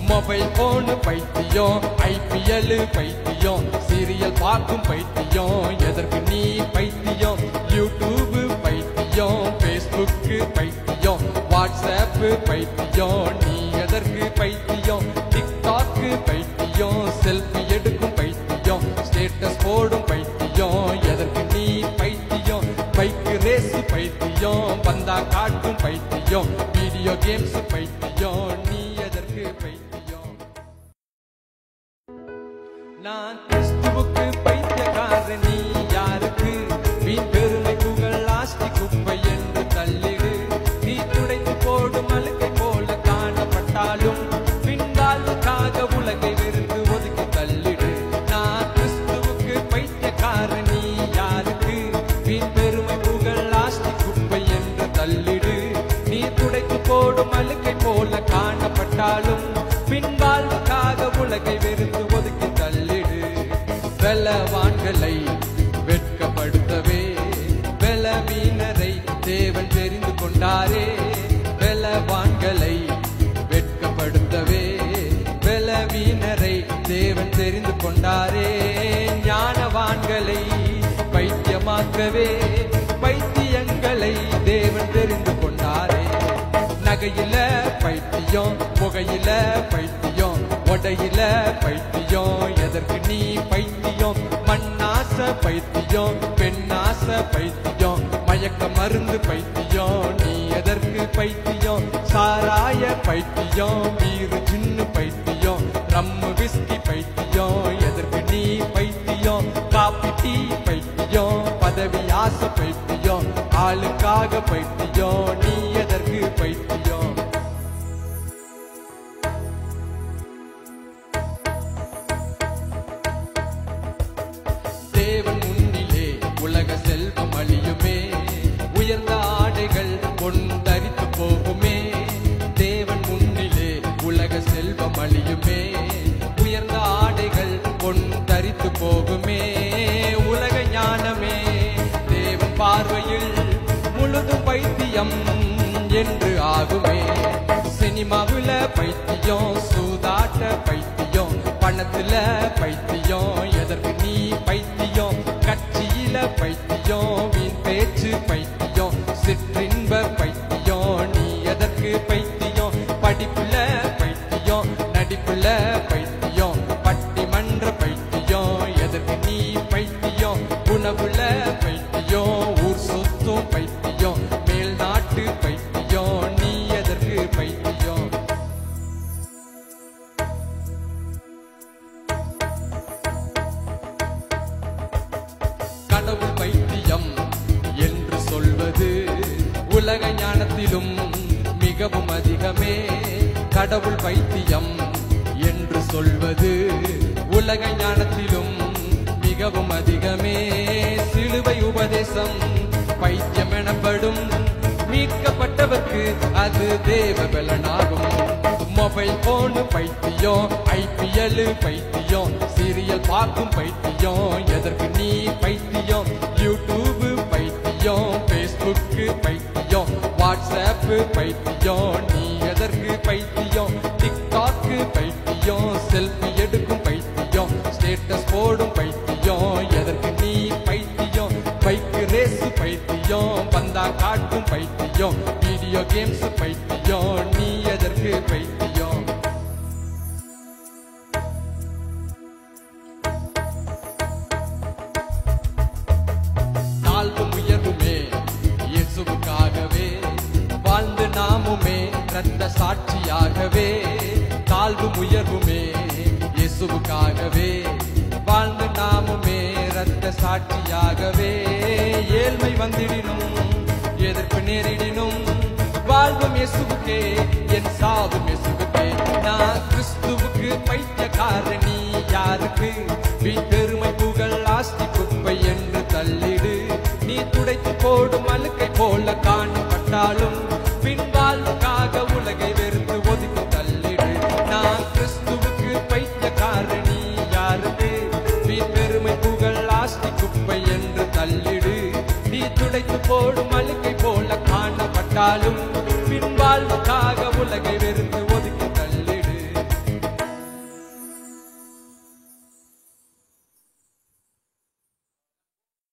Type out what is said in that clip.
mobile phone பைத்தியம் IPL பைத்தியம் serial பார்க்கும் பைத்தியம் எதற்கு நீ பைத்தியம் யூடியூப் பைத்தியம் ஃபேஸ்புக் பைத்தியம் வாட்ஸ்அப் பைத்தியம் நீ எதற்கு பைத்தியம் டிக்டாக் பைத்தியம் செல்ஃபி எடுக்கும் பைத்தியம் ஸ்டேட்டஸ் போடும் பைத்தியம் எதற்கு நீ பைத்தியம் பைக் ரேஸ் பைத்தியம் பந்தா காட்டும் பைத்தியம் வீடியோ கேம்ஸ் பைத்தியம் நீ எதற்கு பைத்தியம் நான் கிறிஸ்துவுக்கு பைத்தியக்காரன் நீ யாருக்கு வீண் பெருமை புகழ் ஆஸ்தி குப்பை என்று தள்ளிடு நீ துடைத்து போடும் அழுக்கை போல காணப்பட்டாலும் பின்வாழ்வுக்காக உலகை வெறுத்து ஒதுக்கி தள்ளிடு நான் கிறிஸ்துவுக்கு பைத்தியக்காரன் நீ யாருக்கு வீண் பெருமை புகழ் ஆஸ்தி குப்பை என்று தள்ளிடு நீ துடைத்து போடும் அழுக்கை போல காணப்பட்டாலும் பின்வாழ்வுக்காக உலகை வெறுத்து ஒதுக்கி தள்ளிடு பலவான்களை வெட்கப்படுத்தவே பலவீனரை தேவன் தெரிந்து கொண்டாரே பலவான்களை வெட்கப்படுத்தவே பலவீனரை தேவன் தெரிந்து கொண்டாரே ஞானவான்களை பைத்தியமாக்கவே பைத்தியங்களை தேவன் தெரிந்து கொண்டாரே நகையில பைத்தியம் புகையில பைத்தியம் உடையில பைத்தியம் எதற்கு நீ பைத்தியம் மண்ணாச பைத்தியம் பெண்ணாச பைத்தியம் மயக்க மருந்து பைத்தியம் நீ எதற்கு பைத்தியம் சாராய பைத்தியம் வீறு சின்ன பைத்தியம் ரம்மு விஸ்கி பைத்தியம் எதற்கு நீ பைத்தியம் காப்பி டீ பைத்தியம் பதவி ஆசை பைத்தியம் ஆளுக்காக பைத்தியம் நீ எதற்கு பைத்தியம் தேவன் முன்னிலே உலக செல்வம் அழியுமே உயர்ந்த ஆடைகள் பொன் தரித்து போகுமே தேவன் முன்னிலே உலக செல்வம் அழியுமே உயர்ந்த ஆடைகள் பொன் தரித்து போகுமே உலக ஞானமே தேவன் பார்வையில் முழுதும் பைத்தியம் என்று ஆகுமே சினிமாவுல பைத்தியம் சூதாட்ட பைத்தியம் பணத்துல பைத்தியம் எதற்கு நீ பைத்தியம் கட்சியில பைத்தியம் வீண் பேச்சு பைத்தியம் சிற்றின்ப பைத்தியம் நீ எதற்கு பைத்தியம் படிப்புல பைத்தியம் நடிப்புல பைத்தியம் பட்டிமன்ற பைத்தியம் எதற்கு நீ பைத்தியம் உணவுல பைத்தியம் ஊர் சொத்தும் பைத்தியம் மேல்நாட்டு பைத்தியம் நீ எதற்கு பைத்தியம் கடவுள் பைத்தியம் என்று சொல்வது உலக ஞானத்திலும் மிகவும் அதிகமே கடவுள் பைத்தியம் என்று சொல்வது உலக ஞானத்திலும் மிகவும் அதிகமே சிலுவை உபதேசம் பைத்தியம் எனப்படும் மீட்கப்பட்டவர்க்கு அது தேவ பலனாகும் மொபைல் போனு பைத்தியம் ஐபிஎல் பைத்தியம் சீரியல் பார்க்கும் பைத்தியம் எதற்கு நீ பைத்தியம் யூடியூப் பைத்தியம் ஃபேஸ்புக் பைத்தியம் வாட்ஸ்அப் பைத்தியம் நீ எதற்கு பைத்தியம் டிக்டாக் பைத்தியம் செல்ஃபி எடுக்கும் பைத்தியம் ஸ்டேட்டஸ் போடும் பைத்தியம் எதற்கு நீ பைத்தியம் பைக் ரேஸ் பைத்தியம் பந்தா காட்டும் பைத்தியம் வீடியோ கேம்ஸ் பைத்தியம் நீ எதற்கு பைத்தியம் தாழ்வும் உயர்வுமே இயேசுவுக்காகவே வாழ்ந்து நாமுமே ரத்த சாட்சியாகவே தாழ்வும் உயர்வுமே இயேசுவுக்காகவே வாழ்ந்து நாமுமே ரத்த சாட்சியாகவே ஏழ்மை வந்திடினும் எதிர்ப்பு நேரிடினும் வாழ்வும் இயேசுவுக்கே என் சாவும் இயேசுவுக்கே நான் கிறிஸ்துவுக்கு பைத்தியக்காரன் நீ யாருக்கு வீண் பெருமை புகழ் ஆஸ்தி குப்பை என்று தள்ளிடு நீ துடைத்து போடும் அழுக்கை போல காணப்பட்டாலும் பின்வாழ்வுக்காக உலகை வெறுத்து ஒதுக்கி தள்ளிடு நான் கிறிஸ்துவுக்கு பைத்தியக்காரன் நீ யாருக்கு வீண் பெருமை புகழ் ஆஸ்தி குப்பை என்று தள்ளிடு நீ துடைத்து போடும் அழுக்கை போல காணப்பட்டாலும் பின்வாழ்வுக்காக உலகை வெறுத்து